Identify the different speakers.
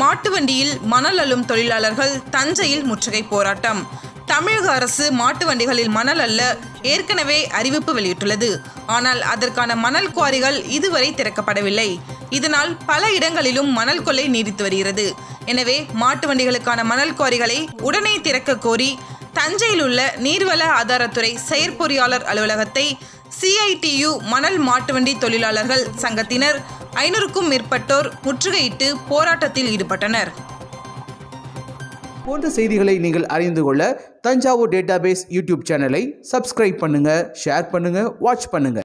Speaker 1: மாட்டு வண்டியில் மணல் அள்ளும் தொழிலாளர்கள் தஞ்சையில் முற்றுகை போராட்டம் தமிழக அரசு மாட்டு வண்டிகளில் மணல் அல்ல ஏற்கனவே அறிவிப்பு வெளியிட்டுள்ளது ஆனால் அதற்கான மணல் குவாரிகள் இதுவரை திறக்கப்படவில்லை இதனால் பல இடங்களிலும் மணல் கொள்ளை நீடித்து வருகிறது எனவே மாட்டு வண்டிகளுக்கான மணல் குவாரிகளை உடனே திறக்க கோரி தஞ்சையில் உள்ள நீர்வள ஆதாரத்துறை செயற்பொறியாளர் அலுவலகத்தை சிஐடியு மணல் மாட்டுவண்டி தொழிலாளர்கள் சங்கத்தினர் ஐநூறுக்கும் மேற்பட்டோர் முற்றுகையிட்டு போராட்டத்தில் ஈடுபட்டனர்
Speaker 2: போன்ற செய்திகளை நீங்கள் அறிந்து கொள்ள தஞ்சாவூர் டேட்டாபேஸ் யூடியூப் சேனலை சப்ஸ்கிரைப் பண்ணுங்க ஷேர் பண்ணுங்க வாட்ச் பண்ணுங்க